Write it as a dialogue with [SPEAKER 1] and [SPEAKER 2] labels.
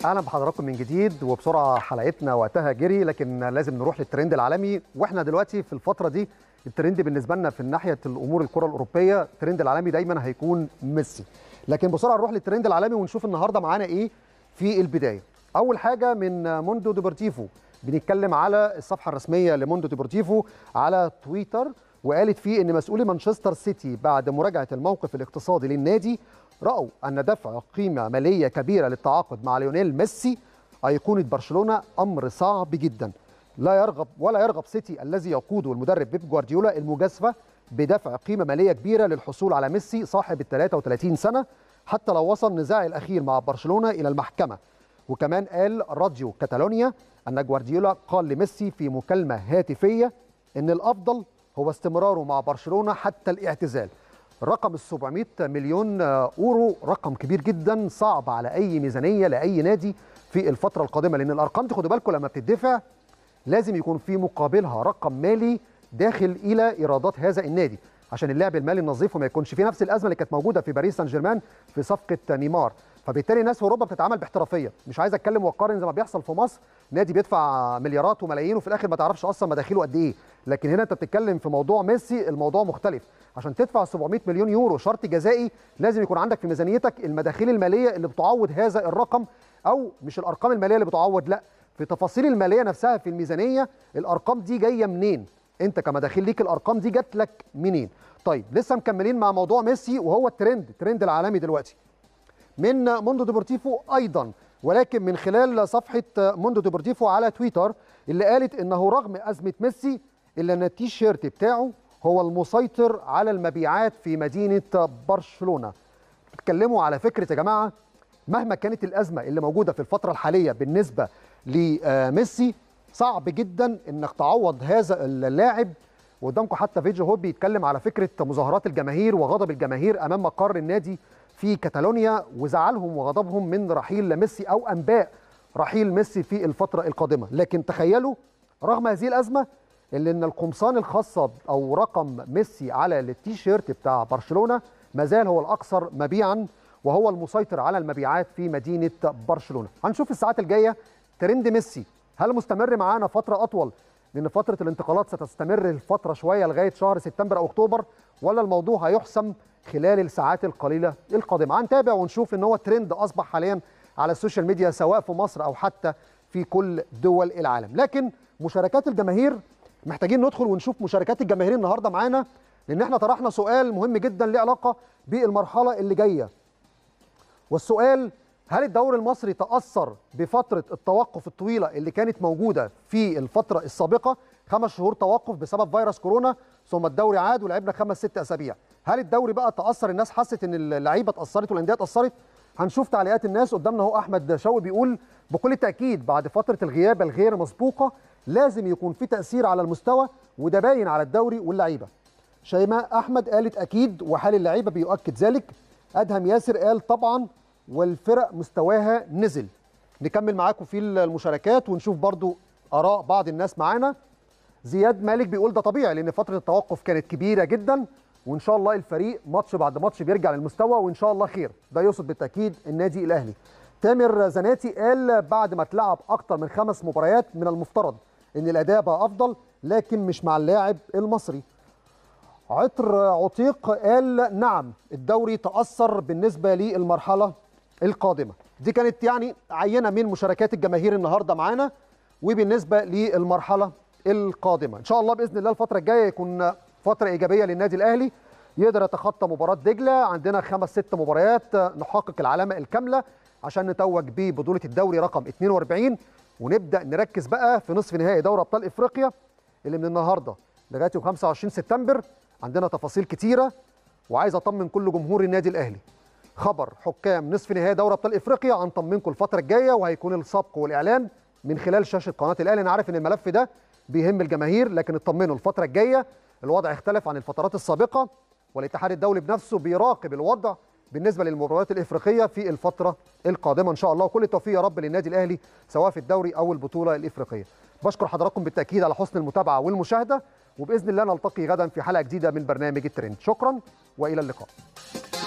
[SPEAKER 1] اهلا بحضراتكم من جديد وبسرعه حلقتنا وقتها جري لكن لازم نروح للترند العالمي واحنا دلوقتي في الفتره دي الترند بالنسبه لنا في ناحيه الامور الكره الاوروبيه الترند العالمي دايما هيكون ميسي لكن بسرعه نروح للترند العالمي ونشوف النهارده معانا ايه في البدايه اول حاجه من موندو ديبورتيفو بنتكلم على الصفحه الرسميه لموندو ديبورتيفو على تويتر وقالت فيه ان مسؤولي مانشستر سيتي بعد مراجعه الموقف الاقتصادي للنادي راوا ان دفع قيمه ماليه كبيره للتعاقد مع ليونيل ميسي ايقونه برشلونه امر صعب جدا لا يرغب ولا يرغب سيتي الذي يقوده المدرب بيب جوارديولا المجازفه بدفع قيمه ماليه كبيره للحصول على ميسي صاحب ال 33 سنه حتى لو وصل النزاع الاخير مع برشلونه الى المحكمه وكمان قال راديو كاتالونيا ان جوارديولا قال لميسي في مكالمه هاتفيه ان الافضل هو استمراره مع برشلونه حتى الاعتزال رقم ال 700 مليون اورو رقم كبير جدا صعب على اي ميزانيه لاي نادي في الفتره القادمه لان الارقام دي خدوا بالكم لما بتدفع لازم يكون في مقابلها رقم مالي داخل الى ايرادات هذا النادي عشان اللعب المالي النظيف وما يكونش فيه نفس الازمه اللي كانت موجوده في باريس سان جيرمان في صفقه نيمار فبالتالي الناس في اوروبا بتتعامل باحترافيه مش عايز اتكلم واقارن زي ما بيحصل في مصر نادي بيدفع مليارات وملايين وفي الاخر ما تعرفش اصلا مداخيله قد ايه لكن هنا انت بتتكلم في موضوع ميسي الموضوع مختلف عشان تدفع 700 مليون يورو شرط جزائي لازم يكون عندك في ميزانيتك المداخيل الماليه اللي بتعوض هذا الرقم او مش الارقام الماليه اللي بتعوض لا في تفاصيل الماليه نفسها في الميزانيه الارقام دي جايه منين انت كمداخيل ليك الارقام دي جات لك منين طيب لسه مكملين مع موضوع ميسي وهو الترند الترند العالمي دلوقتي من موندو ديبورتيفو ايضا ولكن من خلال صفحه موندو ديبورتيفو على تويتر اللي قالت انه رغم ازمه ميسي الا ان التيشيرت بتاعه هو المسيطر على المبيعات في مدينه برشلونه بتتكلموا على فكره يا جماعه مهما كانت الازمه اللي موجوده في الفتره الحاليه بالنسبه لميسي صعب جدا انك تعوض هذا اللاعب وقدامكم حتى فيديو هو بيتكلم على فكره مظاهرات الجماهير وغضب الجماهير امام مقر النادي في كاتالونيا وزعلهم وغضبهم من رحيل ميسي او انباء رحيل ميسي في الفتره القادمه لكن تخيلوا رغم هذه الازمه اللي ان القمصان الخاصه او رقم ميسي على التيشيرت بتاع برشلونه ما زال هو الاكثر مبيعا وهو المسيطر على المبيعات في مدينه برشلونه هنشوف الساعات الجايه ترند ميسي هل مستمر معانا فتره اطول لان فتره الانتقالات ستستمر الفتره شويه لغايه شهر سبتمبر او اكتوبر ولا الموضوع هيحسم خلال الساعات القليله القادمه هنتابع ونشوف ان هو ترند اصبح حاليا على السوشيال ميديا سواء في مصر او حتى في كل دول العالم لكن مشاركات الجماهير محتاجين ندخل ونشوف مشاركات الجماهير النهارده معانا لان احنا طرحنا سؤال مهم جدا له علاقه بالمرحله اللي جايه والسؤال هل الدوري المصري تاثر بفتره التوقف الطويله اللي كانت موجوده في الفتره السابقه خمس شهور توقف بسبب فيروس كورونا ثم الدوري عاد ولعبنا خمس ست اسابيع هل الدوري بقى تاثر الناس حست ان اللعيبه اتاثرت والانديه اتاثرت هنشوف تعليقات الناس قدامنا اهو احمد شوقي بيقول بكل تاكيد بعد فتره الغياب الغير مسبوقه لازم يكون في تاثير على المستوى وده باين على الدوري واللعيبه شيماء احمد قالت اكيد وحال اللعيبه بيؤكد ذلك ادهم ياسر قال طبعا والفرق مستواها نزل نكمل معاكم في المشاركات ونشوف برضو اراء بعض الناس معانا زياد مالك بيقول ده طبيعي لان فتره التوقف كانت كبيره جدا وان شاء الله الفريق ماتش بعد ماتش بيرجع للمستوى وان شاء الله خير ده يقصد بالتاكيد النادي الاهلي تامر زناتي قال بعد ما اتلعب اكتر من خمس مباريات من المفترض ان الاداء بقى افضل لكن مش مع اللاعب المصري عطر عتيق قال نعم الدوري تاثر بالنسبه للمرحله القادمه دي كانت يعني عينه من مشاركات الجماهير النهارده معانا وبالنسبه للمرحله القادمه ان شاء الله باذن الله الفتره الجايه يكون فتره ايجابيه للنادي الاهلي يقدر يتخطى مباراه دجله عندنا خمس ست مباريات نحقق العلامه الكامله عشان نتوج ببطوله الدوري رقم 42 ونبدا نركز بقى في نصف نهائي دوري ابطال افريقيا اللي من النهارده لغايه يوم 25 سبتمبر عندنا تفاصيل كتيره وعايز اطمن كل جمهور النادي الاهلي خبر حكام نصف نهائي دوري ابطال افريقيا هنطمنكم الفتره الجايه وهيكون السبق والاعلان من خلال شاشه قناه الاهلي انا عارف ان الملف ده بيهم الجماهير لكن اطمنوا الفتره الجايه الوضع اختلف عن الفترات السابقه والاتحاد الدولي بنفسه بيراقب الوضع بالنسبه للمباريات الافريقيه في الفتره القادمه ان شاء الله وكل التوفيق يا رب للنادي الاهلي سواء في الدوري او البطوله الافريقيه بشكر حضراتكم بالتاكيد على حسن المتابعه والمشاهده وباذن الله نلتقي غدا في حلقه جديده من برنامج الترند شكرا والى اللقاء